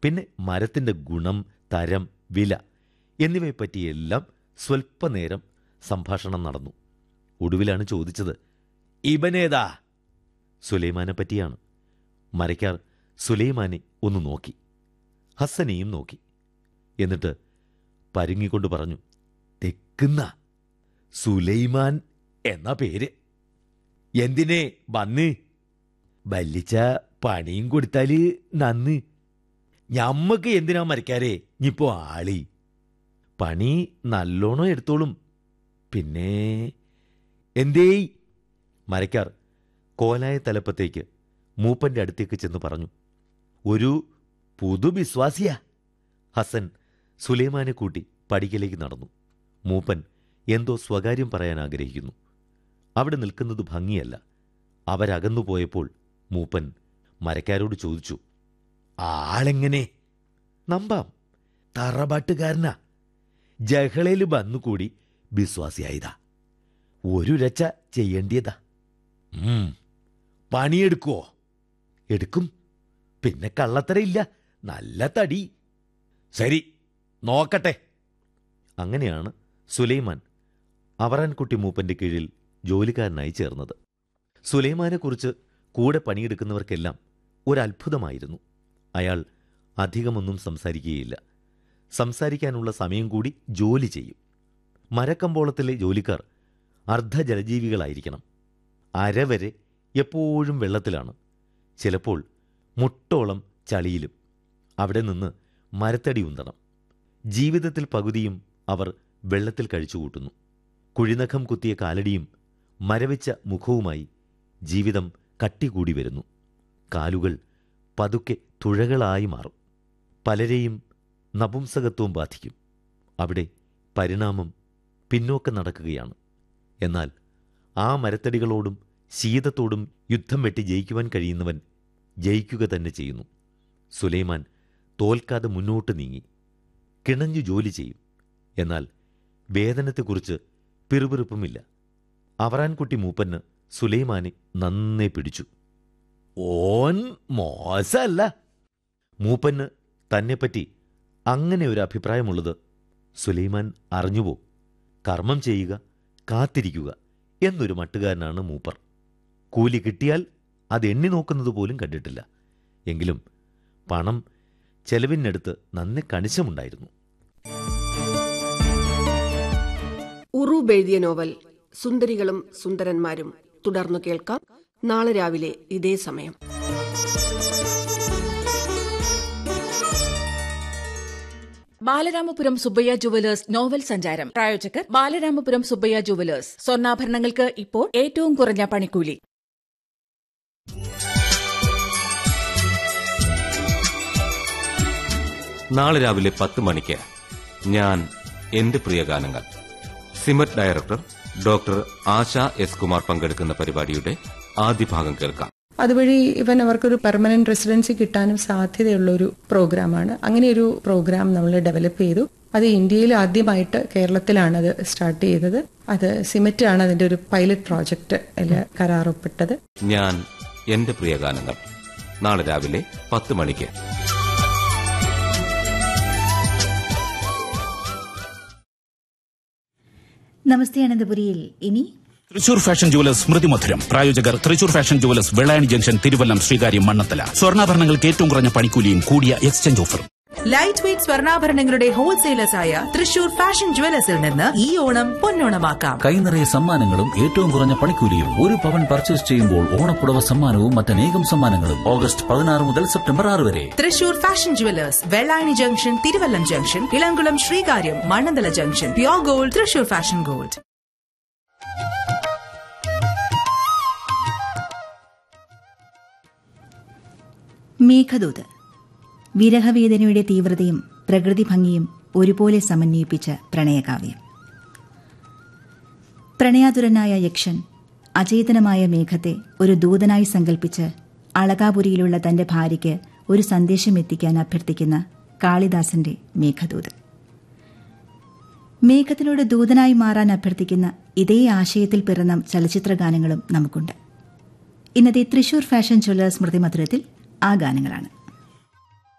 പിന്നെ മരത്തിന്റെ ഗുണം തരം വില എന്നിവയെപ്പറ്റിയെല്ലാം സ്വൽപ്പനേരം സംഭാഷണം നടന്നു ഒടുവിലാണ് ചോദിച്ചത് ഇവനേതാ സുലൈമാനെ പറ്റിയാണ് മരയ്ക്കാർ സുലൈമാനെ ഒന്ന് നോക്കി ഹസ്സനെയും നോക്കി എന്നിട്ട് പരുങ്ങിക്കൊണ്ട് പറഞ്ഞു തെക്കുന്ന സുലൈമാൻ എന്ന പേര് എന്തിനെ വന്ന് വല്ലിച്ച പണിയും കൊടുത്താല് നന്ന് ഞമ്മക്ക് എന്തിനാ മരക്കാരെ ഇനിയിപ്പോ ആളി പണി നല്ലോണം എടുത്തോളും പിന്നെ എന്തേയ് മരക്കാർ കോലായ തലപ്പത്തേക്ക് മൂപ്പന്റെ അടുത്തേക്ക് ചെന്ന് പറഞ്ഞു ഒരു പുതുവിശ്വാസിയാ ഹസൻ സുലൈമാനെ കൂട്ടി പടിക്കലേക്ക് നടന്നു മൂപ്പൻ എന്തോ സ്വകാര്യം പറയാൻ ആഗ്രഹിക്കുന്നു അവിടെ നിൽക്കുന്നത് ഭംഗിയല്ല അവരകന്നു പോയപ്പോൾ മൂപ്പൻ മരക്കാരോട് ചോദിച്ചു ആളെങ്ങനെ നമ്പാം തറപാട്ടുകാരനാ ജഹളയിൽ വന്നുകൂടി വിശ്വാസിയായതാ ഒരു രച്ച ചെയ്യേണ്ടിയതാ ഉം, പണിയെടുക്കുവോ എടുക്കും പിന്നെ കള്ളത്തരയില്ല നല്ല തടി ശരി നോക്കട്ടെ അങ്ങനെയാണ് സുലൈമാൻ അവറാൻകുട്ടി മൂപ്പന്റെ കീഴിൽ ജോലിക്കാരനായി ചേർന്നത് സുലൈമാനെക്കുറിച്ച് കൂടെ പണിയെടുക്കുന്നവർക്കെല്ലാം ഒരത്ഭുതമായിരുന്നു അയാൾ അധികമൊന്നും സംസാരിക്കുകയില്ല സംസാരിക്കാനുള്ള സമയം കൂടി ജോലി ചെയ്യും മരക്കമ്പോളത്തിലെ ജോലിക്കാർ അർദ്ധജലജീവികളായിരിക്കണം അരവരെ എപ്പോഴും വെള്ളത്തിലാണ് ചിലപ്പോൾ മുട്ടോളം ചളിയിലും അവിടെ നിന്ന് മരത്തടി ഉന്തണം ജീവിതത്തിൽ പകുതിയും അവർ വെള്ളത്തിൽ കഴിച്ചുകൂട്ടുന്നു കുഴിനഖം കുത്തിയ കാലടിയും മരവിച്ച മുഖവുമായി ജീവിതം കട്ടികൂടി വരുന്നു കാലുകൾ പതുക്കെ തുഴകളായി മാറും പലരെയും നപുംസകത്വം ബാധിക്കും അവിടെ പരിണാമം പിന്നോക്കം നടക്കുകയാണ് എന്നാൽ ആ മരത്തടികളോടും ശീതത്തോടും യുദ്ധം വെട്ടി ജയിക്കുവാൻ കഴിയുന്നവൻ ജയിക്കുക തന്നെ ചെയ്യുന്നു സുലൈമാൻ തോൽക്കാതെ മുന്നോട്ട് നീങ്ങി കിണഞ്ഞു ജോലി ചെയ്യും എന്നാൽ വേതനത്തെക്കുറിച്ച് പിറുപിറുപ്പുമില്ല അവറാൻകുട്ടി മൂപ്പന് സുലൈമാനെ നന്നേ പിടിച്ചു ഓൻ മോശമല്ല മൂപ്പന് തന്നെപ്പറ്റി അങ്ങനെ ഒരു അഭിപ്രായമുള്ളത് സുലൈമാൻ അറിഞ്ഞുപോ കർമ്മം ചെയ്യുക കാത്തിരിക്കുക എന്നൊരു മട്ടുകാരനാണ് മൂപ്പർ കൂലി കിട്ടിയാൽ അത് എണ്ണി നോക്കുന്നത് പോലും കണ്ടിട്ടില്ല എങ്കിലും പണം ചെലവിനടുത്ത് നന്നെ കണിശമുണ്ടായിരുന്നു ഉറൂബ് എഴുതിയ നോവൽ സുന്ദരികളും സുന്ദരന്മാരും തുടർന്നു കേൾക്കാം നാളെ രാവിലെ ഇതേ സമയം ബാലരാമപുരം സുബ്ബയ്യ ജുവലേഴ്സ് നോവൽ സഞ്ചാരം പ്രായോജകർ ബാലരാമപുരം സുബ്ബയ്യ ജുവലേഴ്സ് സ്വർണ്ണാഭരണങ്ങൾക്ക് ഇപ്പോൾ ഏറ്റവും കുറഞ്ഞ പണിക്കൂലി നാളെ രാവിലെ പത്ത് മണിക്ക് ഞാൻ എന്റെ പ്രിയ ഗാനങ്ങൾ SIMET director doctor Asha S Kumar പങ്കെടുക്കുന്ന പരിപാടിയുടെ ആദ്യ ഭാഗം കേൾക്കാം അതുവഴി ഇവൻ അവർക്കൊരു പെർമനന്റ് റെസിഡൻസി കിട്ടാനും സാധ്യതയുള്ള ഒരു പ്രോഗ്രാമാണ് അങ്ങനെ ഒരു പ്രോഗ്രാം നമ്മൾ ഡെവലപ്പ് ചെയ്തു അത് ഇന്ത്യയിൽ ആദ്യമായിട്ട് കേരളത്തിലാണ് അത് സ്റ്റാർട്ട് ചെയ്തത് അത് സിമറ്റ് ആണ് അതിന്റെ ഒരു പൈലറ്റ് പ്രോജക്റ്റ് കരാറൊപ്പിട്ടത് ഞാൻ എന്റെ പ്രിയ ഗാനങ്ങൾ നാളെ രാവിലെ പത്ത് മണിക്ക് നമസ്തേ അനന്തപുരിയിൽ ഇനി തൃശൂർ ഫാഷൻ ജുവലേഴ്സ് സ്മൃതി മധുരം പ്രായോജകർ Thrissur fashion jewellers Vellayani junction Thiruvallam Sreekaryam Mannanthala സ്വർണ്ണാഭരണങ്ങൾക്ക് ഏറ്റവും കുറഞ്ഞ പണിക്കൂലിയും കൂടിയ എക്സ്ചേഞ്ച് ഓഫറും ലൈറ്റ് വെയ്റ്റ് സ്വർണ്ണാഭരണങ്ങളുടെ ഹോൾസെയിലേഴ്സായ തൃശൂർ ഫാഷൻ ജുവലേഴ്സിൽ നിന്ന് ഈ ഓണം പൊന്നോണമാക്കാം കൈനിറയെ സമ്മാനങ്ങളും ഏറ്റവും കുറഞ്ഞ പണിക്കൂലിയും ഒരു പവൻ പർച്ചേസ് ചെയ്യുമ്പോൾ ഓണപ്പുടവ സമ്മാനവും മറ്റനേകം സമ്മാനങ്ങളും ഓഗസ്റ്റ് പതിനാറ് മുതൽ സെപ്റ്റംബർ ആറ് വരെ Thrissur fashion jewellers Vellayani junction Thiruvallam junction Elamkulam Sreekaryam Mannanthala junction pure gold Thrissur fashion gold Meghdoot വിരഹവേദനയുടെ തീവ്രതയും പ്രകൃതി ഭംഗിയും ഒരുപോലെ സമന്വയിപ്പിച്ച പ്രണയകാവ്യം പ്രണയാതുരനായ യക്ഷൻ അചേതനമായ മേഘത്തെ ഒരു ദൂതനായി സങ്കൽപ്പിച്ച് അളകാപുരിയിലുള്ള തന്റെ ഭാര്യയ്ക്ക് ഒരു സന്ദേശം എത്തിക്കാൻ അഭ്യർത്ഥിക്കുന്ന കാളിദാസന്റെ മേഘദൂത് മേഘത്തിനോട് ദൂതനായി മാറാൻ അഭ്യർത്ഥിക്കുന്ന ഇതേ ആശയത്തിൽ പിറന്ന ചലച്ചിത്ര ഗാനങ്ങളും നമുക്കുണ്ട് ഇന്നത്തെ തൃശൂർ ഫാഷൻ ജ്വല്ലേഴ്സ് സ്മൃതി മധുരത്തിൽ ആ ഗാനങ്ങളാണ്